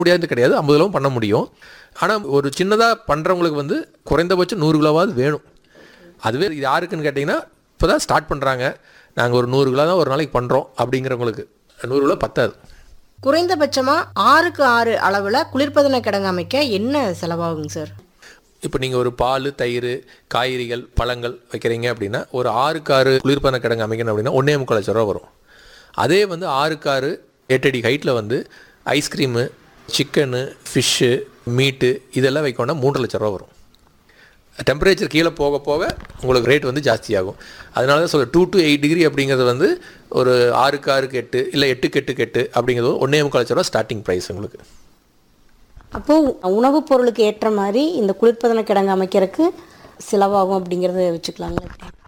முடியாது கிடையாது ஐம்பது கிலோவும் பண்ண முடியும் ஆனால் ஒரு சின்னதாக பண்ணுறவங்களுக்கு வந்து குறைந்தபட்சம் நூறு கிலோவாவது வேணும் அதுவே இது யாருக்குன்னு கேட்டிங்கன்னா இப்போ தான் ஸ்டார்ட் பண்ணுறாங்க நாங்கள் ஒரு நூறு கிலோ தான் ஒரு நாளைக்கு பண்ணுறோம் அப்படிங்கிறவங்களுக்கு நூறு கிலோ பத்தாது குறைந்தபட்சமா ஆறுக்கு ஆறு அளவுல குளிர்பதன கிடங்கு அமைக்க என்ன செலவாகுங்க சார் இப்போ நீங்கள் ஒரு பால் தயிர் காய்கறிகள் பழங்கள் வைக்கிறீங்க அப்படின்னா ஒரு ஆறுக்கு ஆறு குளிர்பதன கிடங்கு அமைக்கணும் அப்படின்னா ஒன்றே முக்கால் லட்ச ரூபா வரும் அதே வந்து ஆறுக்கு ஆறு எட்டடி ஹைட்டில் வந்து ஐஸ்கிரீமு சிக்கனு ஃபிஷ்ஷு மீட்டு இதெல்லாம் வைக்கணும்னா மூன்று லட்ச ரூபா வரும் டெம்பரேச்சர் கீழே போக போக உங்களுக்கு ரேட் வந்து ஜாஸ்தியாகும் அதனால தான் சொல்ல டூ டு எயிட் டிகிரி அப்படிங்கிறது வந்து ஒரு ஆறுக்கு ஆறுக்கு எட்டு இல்லை எட்டுக்கு எட்டுக்கு எட்டு அப்படிங்கிறது ஒன்றே முக்கால் லட்ச ரூபா ஸ்டார்டிங் ப்ரைஸ் உங்களுக்கு அப்போ உணவுப் பொருளுக்கு ஏற்ற மாதிரி இந்த குளிர்பதன கிடங்கு அமைக்கிறதுக்கு செலவாகும் அப்படிங்கிறத வச்சுக்கலாங்களா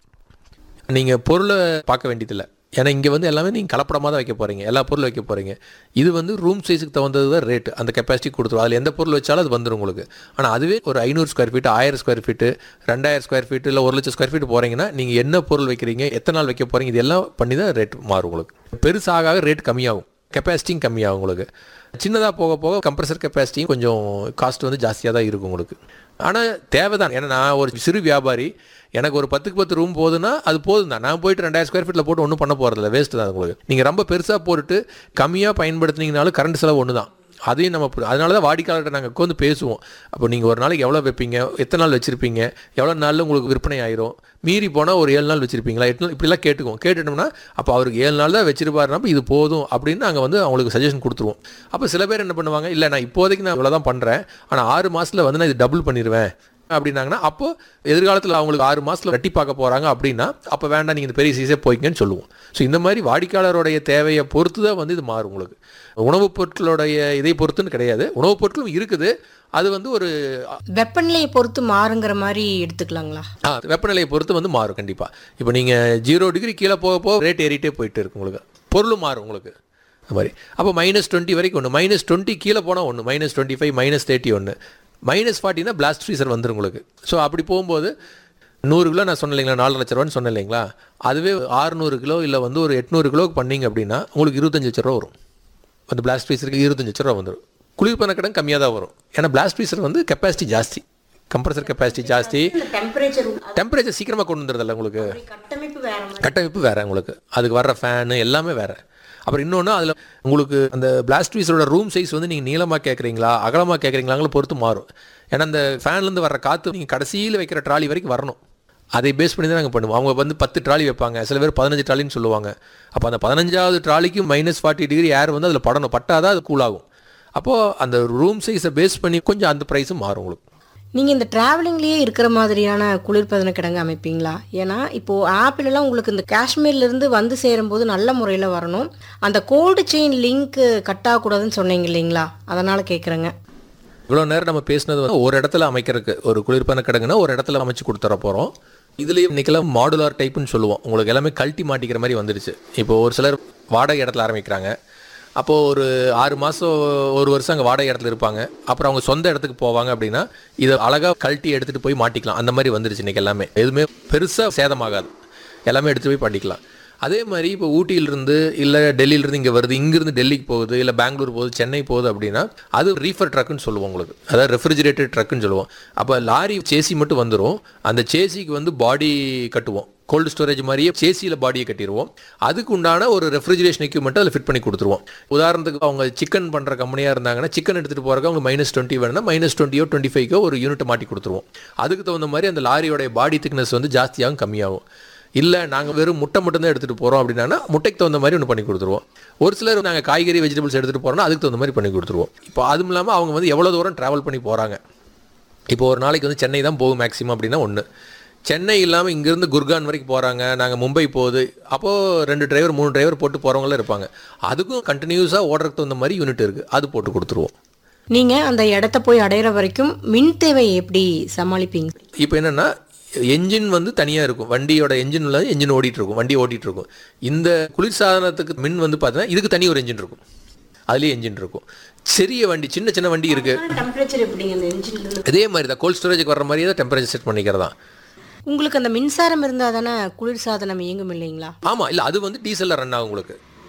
எப்படி? நீங்கள் பொருளை பார்க்க வேண்டியதில்லை ஏன்னா இங்கே வந்து எல்லாமே நீங்கள் கலப்படமாக தான் வைக்க போகிறீங்க எல்லா பொருளும் வைக்க போகிறீங்க இது வந்து ரூம் சைஸுக்கு தகுந்தது தான் ரேட்டு அந்த கெப்பாசிட்டி கொடுத்துரும் அதில் எந்த பொருள் வச்சாலும் அது வந்துடும் உங்களுக்கு ஆனால் அதுவே ஒரு ஐநூறு ஸ்கொயர் ஃபீட் ஆயிரம் ஸ்கொயர் ஃபீட்டு ரெண்டாயிரம் ஸ்கொயர் ஃபீட் இல்லை ஒரு லட்சம் ஸ்கொயர் ஃபீட் போகிறீங்கன்னா நீங்கள் என்ன பொருள் வைக்கிறீங்க எத்தனை நாள் வைக்க போகிறீங்க இதெல்லாம் பண்ணி தான் ரேட் மாறும் உங்களுக்கு பெருசாக ரேட் கம்மியாகும் கெப்பாசிட்டியும் கம்மியாகும் உங்களுக்கு சின்னதாக போக போக கம்ப்ரஸர் கெப்பாசிட்டியும் கொஞ்சம் காஸ்ட் வந்து ஜாஸ்தியாக தான் இருக்கும் உங்களுக்கு ஆனால் தேவை தான் ஏன்னா நான் ஒரு சிறு வியாபாரி எனக்கு ஒரு பத்துக்கு பத்து ரூம் போகுதுன்னா அது போதும் தான் நான் போயிட்டு ரெண்டாயிரம் ஸ்கொயர் ஃபீட்டில் போட்டு ஒன்றும் பண்ண போகிறதில்ல வேஸ்ட் தான் உங்களுக்கு நீங்கள் ரொம்ப பெருசாக போட்டுட்டு கம்மியாக பயன்படுத்துனீங்கனாலும் கரண்ட் செலவு ஒன்று தான் அதையும் நம்ம புரி- அதனால தான் வாடிக்கையாளர்கிட்ட நாங்கள் உட்காந்து பேசுவோம் அப்போ நீங்கள் ஒரு நாளைக்கு எவ்வளோ வைப்பீங்க எத்தனை நாள் வச்சுருப்பீங்க எவ்வளோ நாளில் உங்களுக்கு விற்பனை ஆயிரும் மீறி போனால் ஒரு ஏழு நாள் வச்சுருப்பீங்களா எட்டு நாள் இப்படிலாம் கேட்டுக்குவோம் கேட்டுட்டோம்னா அப்போ அவருக்கு ஏழு நாள் தான் வச்சிருப்பாருன்னா அப்ப இது போதும் அப்படின்னு நாங்கள் வந்து அவங்களுக்கு சஜஷன் கொடுத்துருவோம் அப்போ சில பேர் என்ன பண்ணுவாங்க இல்லை நான் இப்போதைக்கு நான் இவ்வளோ தான் பண்ணுறேன் ஆனால் ஆறு மாதத்தில் வந்து நான் இது டபுள் பண்ணிடுவேன் அப்படின்னாங்கன்னா அப்போ எதிர்காலத்தில் அவங்களுக்கு ஆறு மாதத்தில் ரெட்டி பார்க்க போகிறாங்க அப்படின்னா அப்போ வேண்டாம் நீங்கள் இந்த பெரிய சீஸே போய்க்கன்னு சொல்லுவோம் ஸோ இந்த மாதிரி வாடிக்கையாளருடைய தேவையை பொறுத்து தான் வந்து இது மாறும் உங்களுக்கு உணவுப் பொருட்களுடைய இதை பொறுத்துன்னு கிடையாது உணவுப் பொருட்களும் இருக்குது அது வந்து ஒரு வெப்பநிலையை பொறுத்து மாறுங்கிற மாதிரி எடுத்துக்கலாங்களா ஆ வெப்பநிலையை பொறுத்து வந்து மாறும் கண்டிப்பாக இப்போ நீங்கள் ஜீரோ டிகிரி கீழே போக போக ரேட் ஏறிட்டே போயிட்டு இருக்கு உங்களுக்கு பொருளும் மாறும் உங்களுக்கு அது மாதிரி அப்போ மைனஸ் டுவெண்ட்டி வரைக்கும் ஒன்று மைனஸ் டுவெண்ட்டி கீழே போனால் ஒன்று minus twenty five minus thirty ஒன்று மைனஸ் ஃபார்ட்டினா பிளாஸ்ட் ஃப்ரீசர் வந்துடும் உங்களுக்கு ஸோ அப்படி போகும்போது நூறு கிலோ நான் சொன்னேன் இல்லைங்களா நாலு லட்ச ரூபான்னு சொன்னேன் இல்லைங்களா அதுவே ஆறுநூறு கிலோ இல்லை வந்து ஒரு எட்நூறு கிலோக்கு பண்ணீங்க அப்படின்னா உங்களுக்கு இருபத்தஞ்சு லட்ச ரூபா வரும் அந்த பிளாஸ்ட் ஃப்ரீசருக்கு இருபத்தஞ்சு லட்ச ரூபா வந்துடும் குளிர்பன கடன் கம்மியாக தான் வரும் ஏன்னா பிளாஸ்ட் ஃப்ரீசர் வந்து கெப்பாசிட்டி ஜாஸ்தி கம்ப்ரஸர் கெப்பாசிட்டி ஜாஸ்தி இந்த டெம்பரேச்சர் டெம்பரேச்சர் சீக்கிரமாக கொண்டு வந்துடுறதில்ல உங்களுக்கு கட்டமைப்பு வேற மாதிரி கட்டமைப்பு வேறு உங்களுக்கு அதுக்கு வர்ற ஃபேனு எல்லாமே வேறு அப்புறம் இன்னொன்று அதில் உங்களுக்கு அந்த பிளாஸ்ட் பீஸோட ரூம் சைஸ் வந்து நீங்கள் நீளமாக கேட்குறீங்களா அகலமாக கேட்குறீங்களாங்கள பொறுத்து மாறும் ஏன்னா அந்த ஃபேன்லேருந்து வர்ற காற்று நீங்கள் கடைசியில் வைக்கிற ட்ராலி வரைக்கும் வரணும் அதை பேஸ் பண்ணி தான் நாங்கள் பண்ணுவோம் அவங்க வந்து பத்து ட்ராலி வைப்பாங்க சில பேர் பதினஞ்சு ட்ராலின்னு சொல்லுவாங்க அப்போ அந்த பதினஞ்சாவது ட்ராலிக்கு மைனஸ் ஃபார்ட்டி டிகிரி ஏர் வந்து அதில் படணும் பட்டாதான் அது கூலாகும் அப்போது அந்த ரூம் சைஸை பேஸ் பண்ணி கொஞ்சம் அந்த ப்ரைஸும் மாறும் உங்களுக்கு நீங்க இந்த டிராவலிங்லயே இருக்கிற மாதிரியான குளிர்பதன கிடங்கு அமைப்பீங்களா ஏன்னா இப்போ ஆப்பிள் எல்லாம் உங்களுக்கு இந்த காஷ்மீர்ல இருந்து வந்து சேரும்போது நல்ல முறையில் வரணும் அந்த கோல்டு செயின் லிங்க் கட் ஆகக்கூடாதுன்னு சொன்னீங்க இல்லைங்களா அதனால கேட்குறேங்க இவ்வளோ நேரம் நம்ம பேசினது வந்து ஒரு இடத்துல அமைக்கிறதுக்கு ஒரு குளிர்பான கிடங்குனா ஒரு இடத்துல அமைச்சு கொடுத்துற போகிறோம் இதுலேயும் இன்னைக்கெல்லாம் மாடுலார் டைப்புன்னு சொல்லுவோம் உங்களுக்கு எல்லாமே கழட்டி மாட்டிக்கிற மாதிரி வந்துடுச்சு இப்போ ஒரு சிலர் வாடகை இடத்துல ஆரம்பிக்கிறாங்க அப்போது ஒரு ஆறு மாதம் ஒரு வருஷம் அங்கே வாடகை இடத்துல இருப்பாங்க அப்புறம் அவங்க சொந்த இடத்துக்கு போவாங்க அப்படின்னா இதை அழகாக கழட்டி எடுத்துகிட்டு போய் மாட்டிக்கலாம் அந்த மாதிரி வந்துடுச்சு இன்னைக்கு எல்லாமே எதுவுமே பெருசாக சேதமாகாது எல்லாமே எடுத்துகிட்டு போய் பண்ணிக்கலாம் அதே மாதிரி இப்போ ஊட்டியிலிருந்து இல்லை டெல்லியிலிருந்து இங்கே வருது இங்கேருந்து டெல்லிக்கு போகுது இல்லை பெங்களூர் போகுது சென்னை போகுது அப்படின்னா அது ரீஃபர் ட்ரக்குன்னு சொல்லுவோம் உங்களுக்கு அதாவது ரெஃப்ரிஜிரேட்டட் ட்ரக்குன்னு சொல்லுவோம் அப்போ லாரி சேசி மட்டும் வந்துடும் அந்த சேசிக்கு வந்து பாடி கட்டுவோம் கோல்டு ஸ்டோரேஜ் மாதிரியே சேசியில் பாடியை கட்டிடுவோம் அதுக்கு உண்டான ஒரு ரெஃப்ரிஜரேஷன் எக்யூப்மெண்ட் அதில் ஃபிட் பண்ணி கொடுத்துருவோம் உதாரணத்துக்கு அவங்க சிக்கன் பண்ணுற கம்பெனியாக இருந்தாங்கன்னா சிக்கன் எடுத்துகிட்டு போகிறக்கு அவங்க மைனஸ் டுவெண்ட்டி வேணும்னா மைனஸ் டுவெண்ட்டியோ டுவெண்ட்டி ஃபைவோ ஒரு யூனிட் மாட்டி கொடுத்துருவோம் அதுக்கு தகுந்த மாதிரி அந்த லாரியோடைய பாடி திக்னஸ் வந்து ஜாஸ்தியாகும் கம்மியாகும் இல்லை நாங்கள் வெறும் முட்டை மட்டும் தான் எடுத்துகிட்டு போகிறோம் அப்படின்னா முட்டைக்கு தகுந்த மாதிரி ஒன்று பண்ணி கொடுத்துருவோம் ஒரு சிலர் நாங்கள் காய்கறி வெஜிடபிள்ஸ் எடுத்துகிட்டு போகிறோம்னா அதுக்கு தகுந்த மாதிரி பண்ணி கொடுத்துருவோம் இப்போ அதுவும் இல்லாமல் அவங்க வந்து எவ்வளோ தூரம் ட்ராவல் பண்ணி போகிறாங்க இப்போ ஒரு நாளைக்கு வந்து சென்னை தான் போகும் மேக்ஸிமம் அப்படின்னா ஒன்று சென்னை இல்லாமல் இங்கேருந்து குர்கான் வரைக்கும் போகிறாங்க நாங்கள் மும்பை போகுது அப்போது ரெண்டு டிரைவர் மூணு டிரைவர் போட்டு போகிறவங்களும் இருப்பாங்க அதுக்கும் கண்டினியூஸாக ஓடுறதுக்கு தகுந்த மாதிரி யூனிட் இருக்குது அது போட்டு கொடுத்துருவோம் நீங்க அந்த இடத்த போய் அடையிற வரைக்கும் மின் தேவை எப்படி சமாளிப்பீங்க இப்போ என்னென்னா என்ஜின் வந்து தனியாக இருக்கும் வண்டியோட என்ஜின் உள்ள என்ஜின் ஓடிட்டு இருக்கும் வண்டி ஓட்டிட்டு இருக்கும் இந்த குளிர்சாதனத்துக்கு மின் வந்து பார்த்தீங்கன்னா இதுக்கு தனி ஒரு என்ஜின் இருக்கும் அதுலேயே என்ஜின் இருக்கும் சிறிய வண்டி சின்ன சின்ன வண்டி இருக்குது டெம்பரேச்சர் எப்படிங்க அந்த என்ஜின்ல இருந்து இதே மாதிரி தான் கோல்ட் ஸ்டோரேஜுக்கு வர மாதிரியே தான் டெம்பரேச்சர் செட் பண்ணிக்கிறதா உங்களுக்கு அந்த மின்சாரம் இருந்தால் தானே குளிர்சாதனம் இயங்கும் இல்லைங்களா ஆமாம் இல்லை அது வந்து டீசலில் ரன் ஆகும் உங்களுக்கு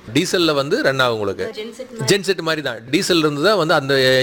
டீசல்ல வந்து ரன் ஆகும் உங்களுக்கு ஜென்செட் மாதிரி தான் டீசல் இருந்து தான் வந்து அந்த